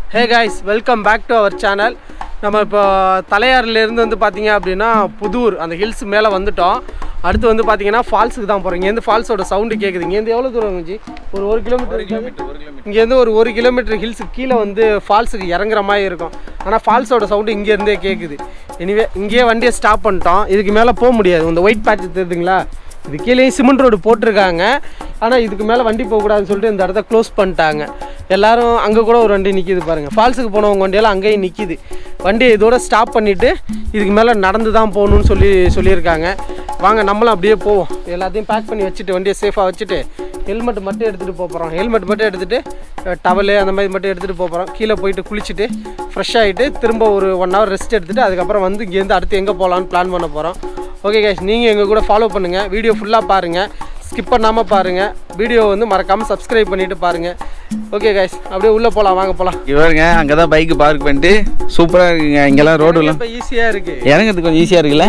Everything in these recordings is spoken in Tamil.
Hey guys welcome back to our channel நம்ம இப்போ தலையாறுலேருந்து வந்து பார்த்தீங்க அப்படின்னா புதூர் அந்த ஹில்ஸ் மேலே வந்துட்டோம் அடுத்து வந்து பார்த்தீங்கன்னா ஃபால்ஸுக்கு தான் போகிறோம் இங்கேருந்து ஃபால்ஸோட சவுண்டு கேட்குது இங்கேருந்து எவ்வளோ தூரம் இருந்துச்சு ஒரு ஒரு கிலோமீட்டர் இங்கேருந்து ஒரு ஒரு கிலோமீட்டர் ஹில்ஸுக்கு கீழே வந்து ஃபால்ஸுக்கு இறங்குற மாதிரி இருக்கும் ஆனால் ஃபால்ஸோட சவுண்டு இங்கேருந்தே கேட்குது எனிவே இங்கேயே வண்டியை ஸ்டாப் பண்ணிட்டோம் இதுக்கு மேலே போக முடியாது இந்த ஒயிட் பேட்ச் தெரியுதுங்களா இது கீழே சிமெண்ட் ரோடு போட்டிருக்காங்க ஆனால் இதுக்கு மேலே வண்டி போகக்கூடாதுன்னு சொல்லிட்டு இந்த இடத்த க்ளோஸ் பண்ணிட்டாங்க எல்லாரும் அங்கே கூட ஒரு வண்டி நிற்கிது பாருங்கள் ஃபால்ஸுக்கு போனவங்க வண்டியெல்லாம் அங்கேயும் நிற்கிது வண்டியை இதோட ஸ்டாப் பண்ணிவிட்டு இதுக்கு மேலே நடந்து தான் போகணும்னு சொல்லி சொல்லியிருக்காங்க வாங்க நம்மளும் அப்படியே போவோம் எல்லாத்தையும் பேக் பண்ணி வச்சுட்டு வண்டியை சேஃபாக வச்சுட்டு ஹெல்மெட் மட்டும் எடுத்துகிட்டு போகிறோம் ஹெல்மெட் மட்டும் எடுத்துகிட்டு டவலு அந்த மாதிரி மட்டும் எடுத்துகிட்டு போகிறோம் கீழே போயிட்டு குளிச்சுட்டு ஃப்ரெஷ் ஆகிட்டு திரும்ப ஒரு ஒன் ஹவர் ரெஸ்ட் எடுத்துகிட்டு அதுக்கப்புறம் வந்து இங்கேருந்து அடுத்து எங்கே போகலான்னு பிளான் பண்ண போகிறோம் ஓகே கைஸ் நீங்கள் எங்கள் கூட ஃபாலோ பண்ணுங்கள் வீடியோ ஃபுல்லாக பாருங்கள் ஸ்கிப் பண்ணாமல் பாருங்கள் வீடியோ வந்து மறக்காமல் சப்ஸ்கிரைப் பண்ணிவிட்டு பாருங்கள் ஓகே கைஸ் அப்படியே உள்ளே போகலாம் வாங்க போகலாம் இவருங்க அங்கே தான் பைக்கு பார்க் பண்ணிட்டு சூப்பராக இருக்குங்க இங்கெல்லாம் ரோடுலாம் இப்போ ஈஸியாக இருக்குது இறங்குறதுக்கு கொஞ்சம் ஈஸியாக இருக்குல்ல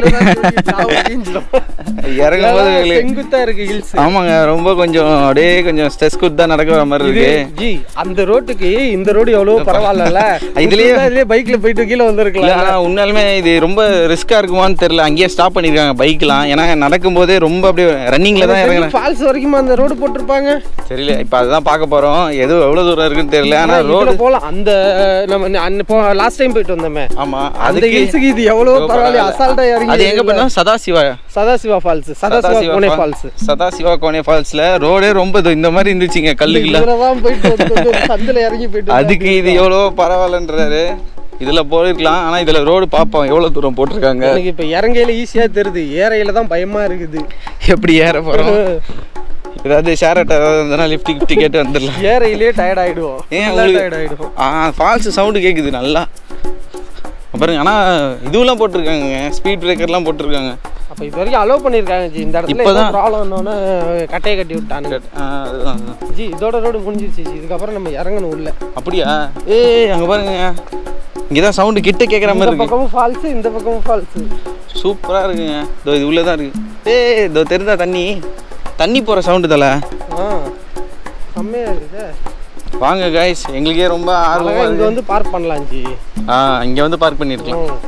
இறங்கும் போது எங்களுக்கு- செங்குத்தாக இருக்குது ஹில்ஸ் ஆமாங்க ரொம்ப கொஞ்சம் அப்படியே கொஞ்சம் ஸ்ட்ரெஸ் கொடுத்து தான் நடக்கிற மாதிரி இது இருக்கு ஜி அந்த ரோட்டுக்கு இந்த ரோடு எவ்வளோ பரவாயில்லல இதுலயே- இதுலயே பைக்ல போயிட்டு கீழே இல்லை வந்திருக்கலாம் ஆனால் உண்மையாலுமே இது ரொம்ப ரிஸ்க்காக இருக்குமான்னு தெரில அங்கேயே ஸ்டாப் பண்ணியிருக்காங்க பைக்லாம் ஏன்னா நடக்கும்போதே ரொம்ப அப்படியே ரன்னிங்கில் தான் இறங்குறேன் ஃபால்ஸ் வரைக்கும் அந்த ரோடு போட்டிருப்பாங்க தெரியல இப்போ அதுதான் பார்க்க போகிறோம் எது எவ்வளோ தூரம் இருக்குன்னு தெரியல ஆனால் இதுல ரோடு போலாம் அந்த நம்ம லாஸ்ட் டைம் போயிட்டு வந்தோமே ஆமாம் அந்த அதுக்கு ஹில்ஸுக்கு இது எவ்வளவு பரவாயில்ல அசால்ட்டா இறங்கி அது எங்கே போனா சதாசிவா சதாசிவா ஃபால்ஸ் சதாசிவா கோனே ஃபால்ஸ் சதாசிவா கோனே ஃபால்ஸ்ல ரோடே ரொம்ப இது- இந்த மாதிரி இருந்துச்சுங்க கல்லுக்குள்ள இதுலதான் போயிட்டு வந்து வந்து சந்தில இறங்கி போயிட்டு அதுக்கு இது எவ்வளோ பரவாயில்லன்றாரு இதுல போயிருக்கலாம் ஆனா இதுல ரோடு பார்ப்போம் எவ்வளவு தூரம் போட்டிருக்காங்க எனக்கு இப்ப இறங்கையில ஈஸியா தெரியுது ஏறையில தான் பயமா இருக்குது எப்படி ஏற போறோம் ஏதாவது ஷேர் ஆட்டோ ஏதாவது இருந்ததுன்னா லிஃப்ட் கிஃப்ட் கேட்டு வந்துடலாம் ஏறையிலே டயர்ட் ஆயிடுவோம் ஏன் டயர்ட் உங்களுக்கு ஆயிடுவோம் ஆ ஃபால்ஸ் சவுண்டு கேட்குது நல்லா பாருங்க ஆனா இதுவெல்லாம் போட்டிருக்காங்க ஸ்பீட் பிரேக்கர்லாம் போட்டிருக்காங்க அப்ப இது வரைக்கும் அலோவ் பண்ணிருக்காங்க ஜி இந்த இடத்துல இப்பதான். ப்ராப்ளம் வந்தோடனே கட்டையை கட்டி விட்டானுங்க ஆ, அதுதான், அதுதான். ஜி இதோட ரோடு முடிஞ்சிருச்சு ஜி இதுக்கப்புறம் நம்ம இறங்கணும் உள்ள அப்படியா ஏய் அங்க பாருங்க இங்கதான் சவுண்டு கிட்ட கேட்குற இந்த மாதிரி இருக்கு பக்கமும் ஃபால்ஸ் இந்த பக்கமும் ஃபால்ஸ் சூப்பரா இருக்குங்க இதோ இது உள்ளே தான் இருக்கு ஏய் இதோ தெரிந்தா தண்ணி தண்ணி போற சவுண்டு தல ஆ செம்மையா இருக்குது வாங்க கைஸ் எங்களுக்கே ரொம்ப ஆர்வமா அழகா இங்க இருக்கு வந்து பார்க் பண்ணலாம் ஜி ஆ இங்க வந்து பார்க் பண்ணிருக்கலாம் ம்.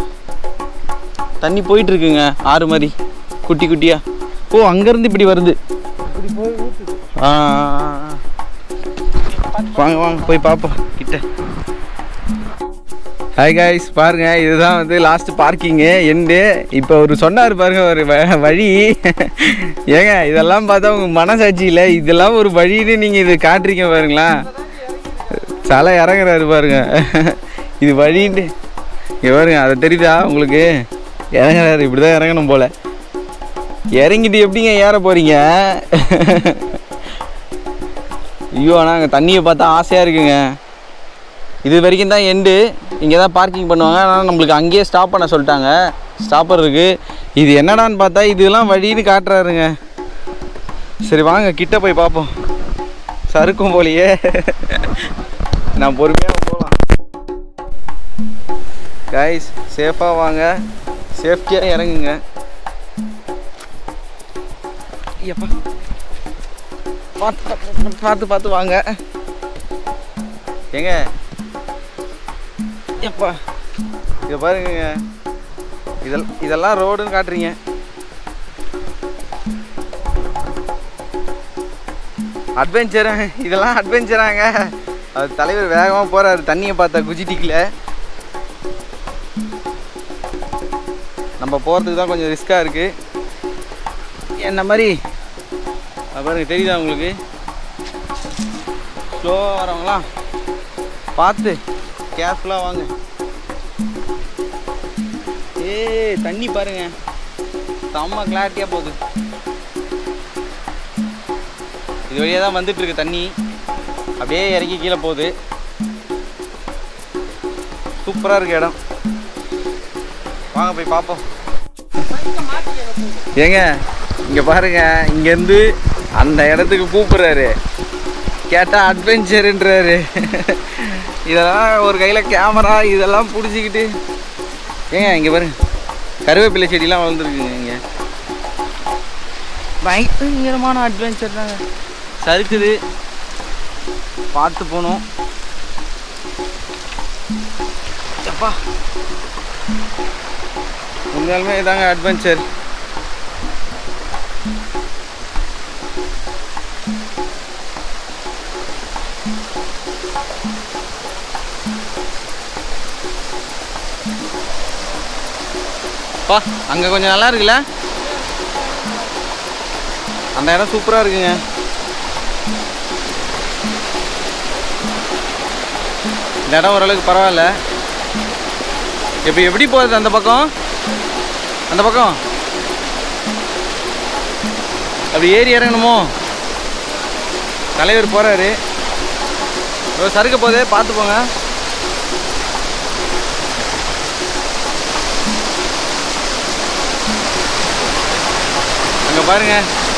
தண்ணி போயிட்டு இருக்குங்க ஆறு மாதிரி குட்டி குட்டியா ஓ அங்கேருந்து இப்படி வருது இப்படி போய் ஊத்துது ஆ ஆ, ஆ. வாங்க வாங்க போய் பார்ப்போம் கிட்ட ஹாய் காய்ஸ் பாருங்க இதுதான் வந்து லாஸ்ட் பார்க்கிங்கு எண்டு இப்போ ஒரு சொன்னார் பாருங்க ஒரு வ- வழி ஏங்க இதெல்லாம் பார்த்தா உங்க மனசாட்சி இல்லை இதெல்லாம் ஒரு வழின்னு நீங்கள் இது காட்டுறீங்க பாருங்களேன் தலை இறங்குறாரு பாருங்க இது வழின்ட்டு இங்கே பாருங்க அதை தெரியுதா உங்களுக்கு இறங்குறாரு இப்படி தான் இறங்கணும் போல இறங்கிட்டு எப்படிங்க ஏற போறீங்க ஐயோ ஆனால் அங்கே தண்ணியை பார்த்தா ஆசையாக இருக்குங்க இது வரைக்கும் தான் எண்டு இங்கே தான் பார்க்கிங் பண்ணுவாங்க ஆனால் நம்மளுக்கு அங்கேயே ஸ்டாப் பண்ண சொல்லிட்டாங்க ஸ்டாப்பர் இருக்கு இது என்னடான்னு பார்த்தா இதெல்லாம் வழின்னு காட்டுறாருங்க சரி வாங்க கிட்ட போய் பார்ப்போம் சறுக்கும் போலியே நான் பொறுமையாக போகலாம் கைஸ் சேஃபாக வாங்க சேஃப்டியாக இறங்குங்க ஐயப்பா பார்த்து பார்த்து, பார்த்து பார்த்து வாங்க ஏங்க எப்பா இதை பாருங்க இதெல்லாம் இதெல்லாம் ரோடுன்னு காட்டுறீங்க அட்வென்ச்சரு இதெல்லாம் அட்வென்ச்சராங்க அது தலைவர் வேகமாக போகிறாரு தண்ணியை பார்த்தா குஜிட்டிக்கில் நம்ம போகிறதுக்கு தான் கொஞ்சம் ரிஸ்க்காக இருக்குது என்ன மாதிரி அது பாருங்க தெரியுதா உங்களுக்கு ஸ்லோவாக வரவங்களாம் பார்த்து கேர்ஃபுல்லாக வாங்க ஏய் தண்ணி பாருங்க செம்ம கிளாரிட்டியாக போகுது இது வழியாக தான் வந்துட்டு இருக்கு தண்ணி அப்படியே இறங்கி கீழே போகுது சூப்பராக இருக்கு இடம் வாங்க போய் பார்ப்போம் ஏங்க இங்கே பாருங்க இங்கேருந்து அந்த இடத்துக்கு கூப்பிடுறாரு கேட்டால் அட்வென்ச்சருன்றாரு இதெல்லாம் ஒரு கையில் கேமரா இதெல்லாம் பிடிச்சிக்கிட்டு ஏங்க இங்கே பாருங்க கருவேப்பிலை செடிலாம் வளர்ந்துருக்குங்க இங்கே பயங்கரமான அட்வென்ச்சர் தாங்க சறுக்குது பார்த்து போகணும் அப்பா உண்மையாலுமே இதாங்க அட்வென்ச்சர் பா அங்கே கொஞ்சம் நல்லா இருக்குல்ல அந்த இடம் சூப்பராக இருக்குங்க இந்த இடம் ஓரளவுக்கு பரவாயில்ல இப்போ எப்படி போகுது அந்த பக்கம் அந்த பக்கம் அப்படி ஏறி இறங்கணுமோ தலைவர் போகிறாரு சறுக்க போதே பார்த்து போங்க அங்கே பாருங்க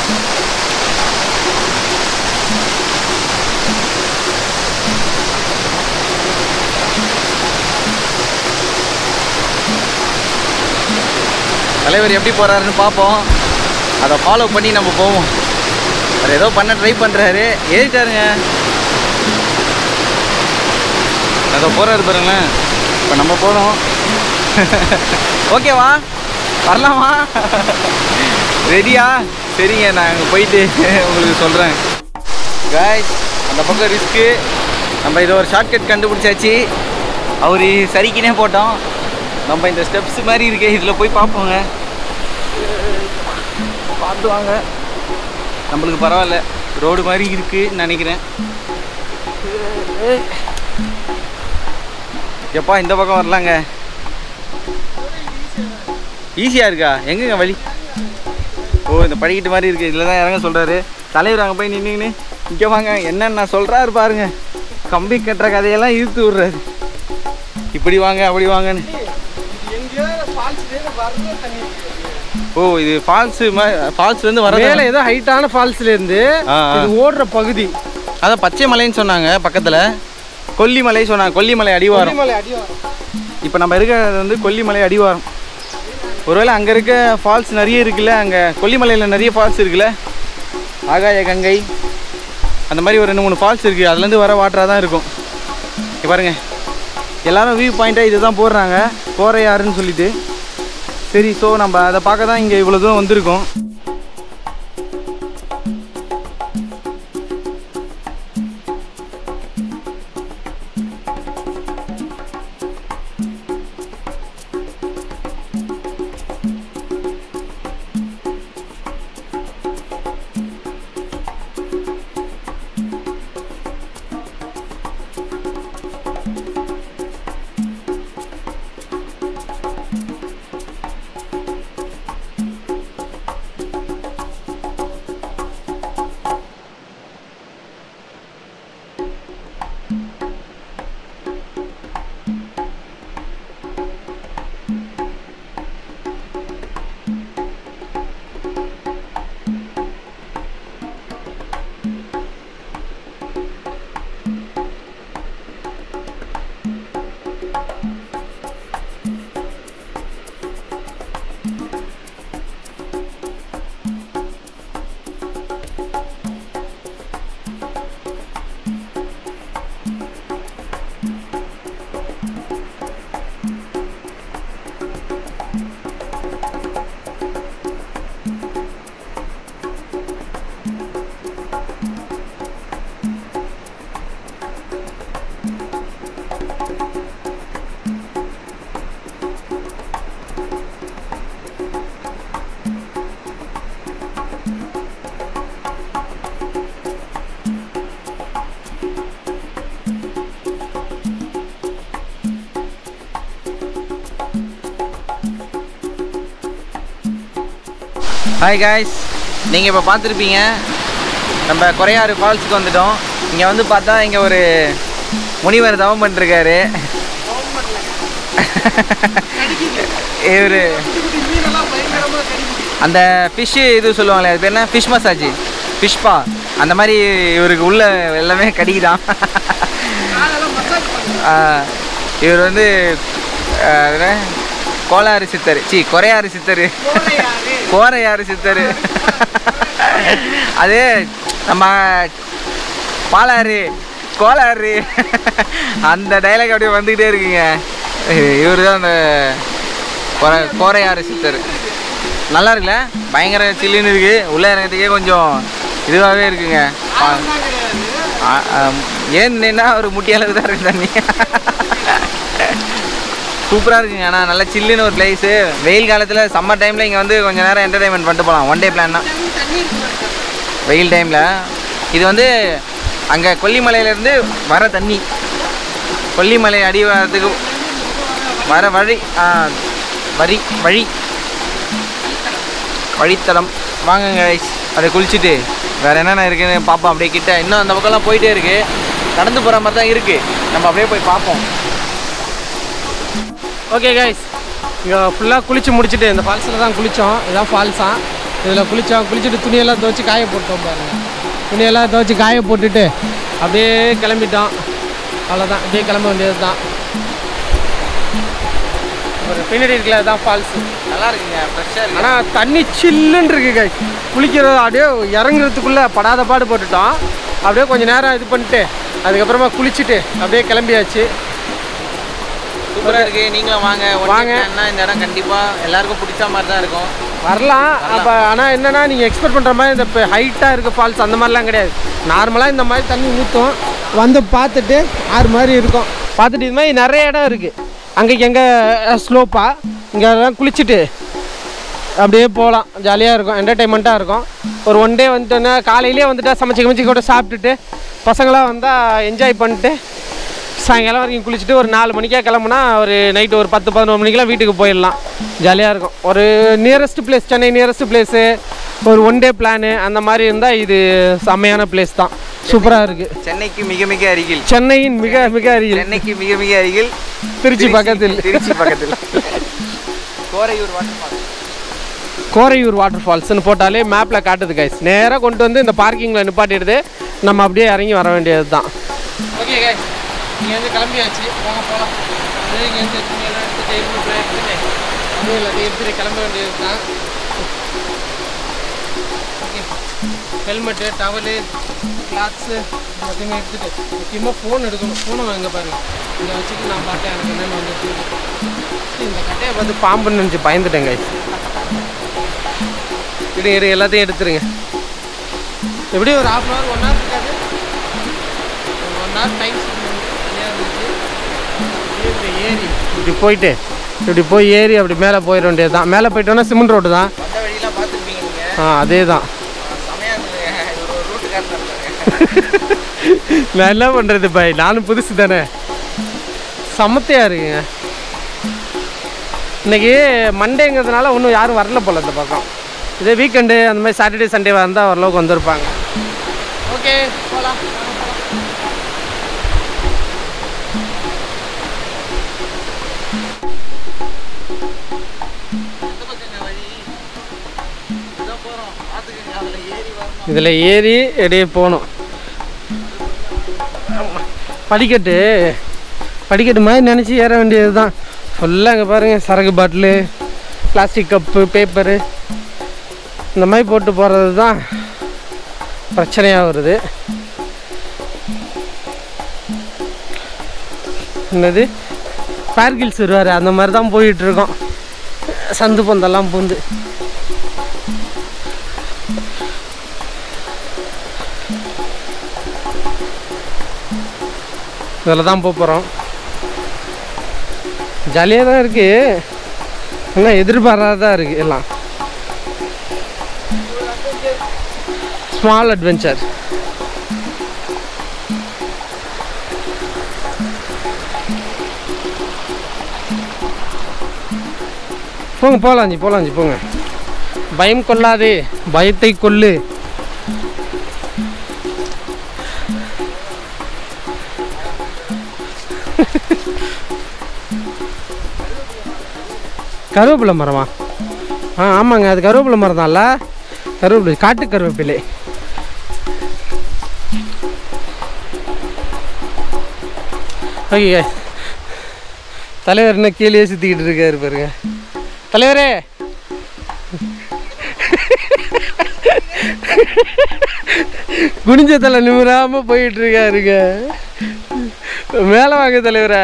தலைவர் எப்படி போறாருன்னு பார்ப்போம் அதை ஃபாலோ பண்ணி நம்ம போவோம் அவர் ஏதோ பண்ண ட்ரை பண்ணுறாரு ஏறிட்டாருங்க அதை போகிறாரு பாருங்களேன் இப்போ நம்ம போகிறோம் ஓகேவா வரலாமா ரெடியா சரிங்க நான் அங்கே போயிட்டு உங்களுக்கு சொல்கிறேன் காய்ஸ் அந்த பக்கம் ரிஸ்க்கு நம்ம இதை ஒரு ஷார்ட்கட் கண்டுபிடிச்சாச்சு அவர் சரிக்கினே போட்டோம் நம்ம இந்த ஸ்டெப்ஸ் மாதிரி இருக்கே இதில் போய் பார்ப்போங்க பார்த்து வாங்க நம்மளுக்கு பரவாயில்ல ரோடு மாதிரி இருக்குன்னு நினைக்கிறேன் எப்பா இந்த பக்கம் வரலாங்க ஈஸியாக இருக்கா எங்கங்க வழி ஓ இந்த படிக்கட்டு மாதிரி இருக்குது இதில் தான் இறங்க சொல்கிறாரு தலைவர் அங்கே போய் நின்றுங்கன்னு இங்கே வாங்க என்னென்ன சொல்கிறாரு பாருங்க கம்பி கட்டுற கதையெல்லாம் இழுத்து விட்றாரு இப்படி வாங்க அப்படி வாங்கன்னு ஓ இது ஃபால்ஸு ஃபால்ஸ்லேருந்து வர மேலே ஏதோ ஹைட்டான ஃபால்ஸ்ல இருந்து ஆ, ஆ. இது ஓடுற பகுதி அதான் பச்சை மலைன்னு சொன்னாங்க பக்கத்தில் கொல்லிமலை சொன்னாங்க கொல்லிமலை அடிவாரம் கொல்லிமலை அடிவாரம் இப்போ நம்ம இருக்கிறது வந்து கொல்லிமலை அடிவாரம் ஒருவேளை அங்கே இருக்க ஃபால்ஸ் நிறைய இருக்குல்ல அங்கே கொல்லிமலையில் நிறைய ஃபால்ஸ் இருக்குல்ல ஆகாய கங்கை அந்த மாதிரி ஒரு ரெண்டு மூணு ஃபால்ஸ் இருக்குது அதுலேருந்து வர வாட்டராக தான் இருக்கும் இங்க பாருங்க எல்லாரும் வியூ பாயிண்ட்டாக இது தான் போடுறாங்க கோரையாறுன்னு சொல்லிட்டு சரி ஸோ நம்ம அதை பார்க்க தான் இங்கே இவ்வளோ தூரம் வந்திருக்கோம் ஹாய் காய்ஸ் நீங்கள் இப்போ பார்த்துருப்பீங்க நம்ம குறையாறு ஃபால்ஸுக்கு வந்துட்டோம் இங்கே வந்து பார்த்தா இங்கே ஒரு முனிவர் தவம் பண்ணிருக்காரு இவர் அந்த ஃபிஷ்ஷு இது சொல்லுவாங்களே அது பேர் என்ன ஃபிஷ் மசாஜ் ஃபிஷ்பா அந்த மாதிரி இவருக்கு உள்ள எல்லாமே கடிக்குதான் ஆஹ், இவர் வந்து ஆஹ், அது என்ன? கோளாறு சித்தர் சி குறையாறு சித்தர் கோரையாறு சித்தர் அது நம்ம பாலாறு கோளாறு அந்த டைலாக் அப்படியே வந்துக்கிட்டே இருக்குங்க இவர் தான் அந்த கோர கோரையாறு சித்தர் நல்லா இருக்குல்ல பயங்கர சில்லுன்னு இருக்கு உள்ளே இறங்கிறதுக்கே கொஞ்சம் இதுவாகவே இருக்குங்க ஆ- ஆ- ஆம். ஏன் நின்னா ஒரு முட்டி அளவு தான் இருக்கு தண்ணி சூப்பராக இருக்குங்க ஆனால் நல்ல சில்லுன்னு ஒரு பிளேஸு வெயில் காலத்தில் சம்மர் டைமில் இங்கே வந்து கொஞ்சம் நேரம் என்டர்டைன்மெண்ட் பண்ணிட்டு போகலாம் ஒன் டே பிளான் தான் வெயில் டைமில் இது வந்து அங்கே கொல்லிமலையிலேருந்து வர தண்ணி கொல்லிமலை அடிவாரத்துக்கு வர வழி ஆ, வரி வழி வழித்தடம் வாங்குங்க guys. அதை குளிச்சுட்டு வேறு என்னென்ன இருக்குன்னு பார்ப்போம் அப்படியே கிட்ட இன்னும் அந்த பக்கம்லாம் போயிட்டே இருக்கு நடந்து போகிற மாதிரி தான் இருக்குது நம்ம அப்படியே போய் பார்ப்போம் ஓகே கைஸ் இங்கே ஃபுல்லாக குளிச்சு முடிச்சுட்டு இந்த ஃபால்ஸில் தான் குளித்தோம் இதான் ஃபால்ஸாக இதில் குளித்தோம் குளிச்சுட்டு துணியெல்லாம் துவச்சி காய போட்டோம் பாருங்க துணியெல்லாம் துவச்சி காய போட்டுட்டு அப்படியே கிளம்பிட்டோம் அவ்வளோதான் அப்படியே கிளம்ப வேண்டியது தான் ஒரு பின்னாடி இருக்கல தான் ஃபால்ஸு நல்லா இருக்குங்க ஃப்ரெஷ்ஷாக இருக்கு ஆனால் தண்ணி சில்லுன்னு இருக்கு கைஸ் குளிக்கிறது அப்படியே இறங்குறதுக்குள்ளே படாத பாடு போட்டுட்டோம் அப்படியே கொஞ்சம் நேரம் இது பண்ணிட்டு அதுக்கப்புறமா குளிச்சுட்டு அப்படியே கிளம்பியாச்சு சூப்பராக இருக்கு நீங்களும் வாங்க வாங்க. வாங்க இந்த இடம் கண்டிப்பாக எல்லாருக்கும் பிடிச்ச மாதிரி தான் இருக்கும் வரலாம் அப்போ ஆனால் என்னன்னா நீங்கள் எக்ஸ்பெக்ட் பண்ணுற மாதிரி இந்த இப்போ ஹைட்டாக இருக்க ஃபால்ஸ் அந்த மாதிரிலாம் கிடையாது நார்மலாக இந்த மாதிரி தண்ணி ஊற்றும் வந்து பார்த்துட்டு ஆறு மாதிரி இருக்கும் பார்த்துட்டு இது மாதிரி நிறைய இடம் இருக்குது அங்கேக்கு எங்கே ஸ்லோப்பாக இங்கெல்லாம் குளிச்சுட்டு அப்படியே போகலாம் ஜாலியாக இருக்கும் என்டர்டைன்மெண்ட்டாக இருக்கும் ஒரு ஒன் டே வந்துட்டோன்னா காலையிலே வந்துட்டா சமைச்சு கமிச்சு கூட சாப்பிட்டுட்டு பசங்களாம் வந்தால் என்ஜாய் பண்ணிட்டு சாயங்காலம் வரைக்கும் குளிச்சுட்டு ஒரு நாலு மணிக்கா கிளம்புனா ஒரு நைட்டு ஒரு பத்து பதினோரு மணிக்கெலாம் வீட்டுக்கு போயிடலாம் ஜாலியாக இருக்கும் ஒரு nearest place Chennai nearest place ஒரு ஒன் டே பிளானு அந்த மாதிரி இருந்தால் இது செம்மையான பிளேஸ் தான் சூப்பராக இருக்குது சென்னைக்கு மிக மிக அருகில் சென்னையின் மிக மிக அருகில் சென்னைக்கு மிக மிக அருகில் திருச்சி பக்கத்தில் திருச்சி பக்கத்தில் Koraiyur water falls Koraiyur water ஃபால்ஸ்னு போட்டாலே மேப்பில் காட்டுது கைஸ் நேராக கொண்டு வந்து இந்த பார்க்கிங்கில் நிப்பாட்டிடுது நம்ம அப்படியே இறங்கி வர வேண்டியது தான் ஓகே கைஸ் இங்கே வந்து கிளம்பியாச்சு வாங்க போகலாம் இங்கேருந்து துணியெல்லாம் எடுத்துட்டு இருந்துட்டு எடுத்துட்டு அப்படியே எல்லாத்தையும் எடுத்துட்டு கிளம்ப வேண்டியது தான் ஓகே ஹெல்மெட்டு டவலு கிளாத்ஸு எல்லாத்தையுமே எடுத்துட்டு முக்கியமாக ஃபோன் எடுக்கணும் ஃபோனை வாங்க பாருங்க இதை வச்சுட்டு நான் பார்த்தேன் எனக்கு என்னென்னு வந்து இந்த கட்டையை பார்த்து பாம்புன்னு நினச்சி பயந்துட்டேன் கைஸ் இடு இடு எல்லாத்தையும் எடுத்துருங்க எப்படி ஒரு half an hour one hour இருக்காது ஒன் ஹவர் டைம் தனியாக இருந்துச்சு அப்படியே இப்படி ஏறி இப்படி போயிட்டு இப்படி போய் ஏறி அப்படி மேலே போயிட வேண்டியது தான் மேலே போயிட்டோன்னா சிமெண்ட் ரோடு தான் வந்த வழியெல்லாம் பார்த்துருப்பீங்க நீங்கள் ஆ அதே தான் செமையாக இருந்ததுங்க இது ஒரு ரூட்டு காட்டுறாங்க நான் என்ன பண்ணுறது பாய் நானும் புதுசு தானே சமத்தையாக இருக்குங்க இன்னைக்கு மண்டேங்கிறதுனால ஒன்றும் யாரும் வரல போல இந்த பக்கம் இதே வீக்கெண்டு அந்த மாதிரி சாட்டர்டே சண்டே வந்தால் ஓரளவுக்கு வந்திருப்பாங்க ஓகே போகலாம் இதில் ஏறி அப்படியே போகணும் படிக்கட்டு படிக்கட்டு மாதிரி நினச்சி ஏற வேண்டியது தான் ஃபுல்லாக அங்கே பாருங்கள் சரக்கு பாட்டிலு பிளாஸ்டிக் கப்பு பேப்பரு இந்த மாதிரி போட்டு போகிறது தான் பிரச்சனையாக வருது என்னது பார்கில்ஸ் வருவார் அந்த மாதிரி தான் போயிட்டுருக்கோம் சந்து பந்தெல்லாம் பூந்து இதில் தான் போக போகிறோம் ஜாலியாக தான் இருக்குது ஆனால் எதிர்பாராதான் இருக்குது எல்லாம் ஸ்மால் அட்வென்ச்சர் போங்க போகலாஞ்சி போகலாஞ்சி போங்க பயம் கொள்ளாதே பயத்தை கொல்லு கருவேப்பிலை மரமா ஆ ஆமாங்க அது கருவேப்பிலை மரம் தான்ல கருவேப்பிலை காட்டு கருவேப்பிலை ஓகே தலைவர் என்ன கீழே சுற்றிக்கிட்டு இருக்காரு பாருங்க தலைவரே குனிஞ்ச தலை நிமிராம போயிட்டு இருக்காருங்க மேலே வாங்க தலைவரே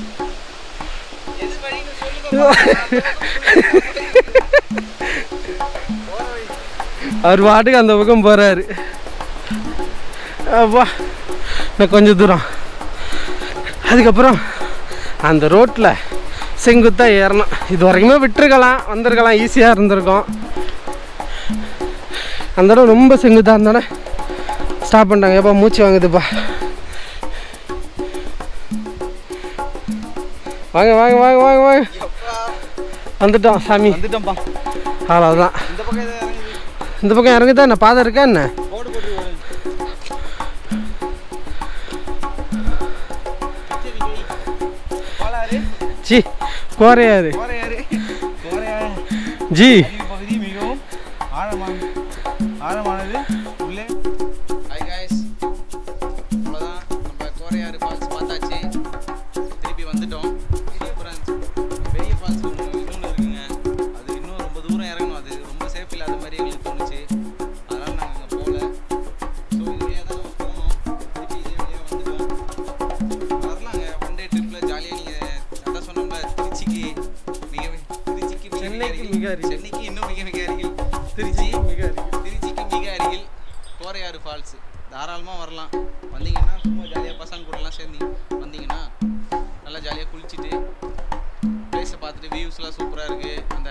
அவர் பாட்டுக்கு அந்த பக்கம் போறாரு அப்பா நான் கொஞ்சம் தூரம் அதுக்கப்புறம் அந்த ரோட்டில் செங்குத்தாக ஏறணும் இது வரைக்குமே விட்டுருக்கலாம் வந்திருக்கலாம் ஈஸியாக இருந்திருக்கும் அந்த இடம் ரொம்ப செங்குத்தாக இருந்தோடனே ஸ்டாப் பண்ணிட்டாங்க ஏப்பா மூச்சு வாங்குதுப்பா வாங்க வாங்க வாங்க வாங்க வாங்க வந்துட்டோம் சாமி வந்துட்டோம்ப்பா அவ்வளோதான் இந்த பக்கம் எதாவது இறங்குது இந்த பக்கம் இறங்குதா என்ன பாதை இருக்கா என்ன போடு போட்டு வரும் கோளாறு ஜி கோரையாரு கோரையாறு கோரையாறு ஜி அருவி பகுதி மிகவும் ஆழமான ஆழமானது உள்ளே ஹாய் காய்ஸ் அவ்வளோதான் நம்ம கோரையாறு ஃபால்ஸ் பார்த்தாச்சு திருப்பி வந்துட்டோம் அப்புறம் பெரிய ஃபால்ஸ் ஒன்று இன்னொன்று இருக்குங்க அது இன்னும் ரொம்ப தூரம் இறங்கணும் அது ரொம்ப சேஃப் இல்லாத மாதிரி எங்களுக்கு தோணுச்சு அதனால் நாங்கள் அங்கே போகல ஸோ இது வழியாக தான் நம்ம போனோம் திருப்பி இதே வழியாக வந்துட்டோம் வரலாங்க ஒன் டே ட்ரிப்பில் ஜாலியாக நீங்கள் அதான் சொன்னோம்ல திருச்சிக்கு மிக திருச்சிக்கு மிக மிக சென்னைக்கு அருகில். மிக அருகில். சென்னைக்கு இன்னும் மிக மிக அருகில் திருச்சி மிக அருகில். திருச்சிக்கு மிக அருகில் கோரையாறு ஃபால்ஸ் தாராளமாக வரலாம் வந்தீங்கன்னா சும்மா ஜாலியாக பசங்க கூடலாம் சேர்ந்து வந்தீங்கன்னா நல்லா ஜாலியாக குளிச்சுட்டு பிளேஸை பார்த்துட்டு வியூஸ்லாம் சூப்பராக இருக்குது அந்த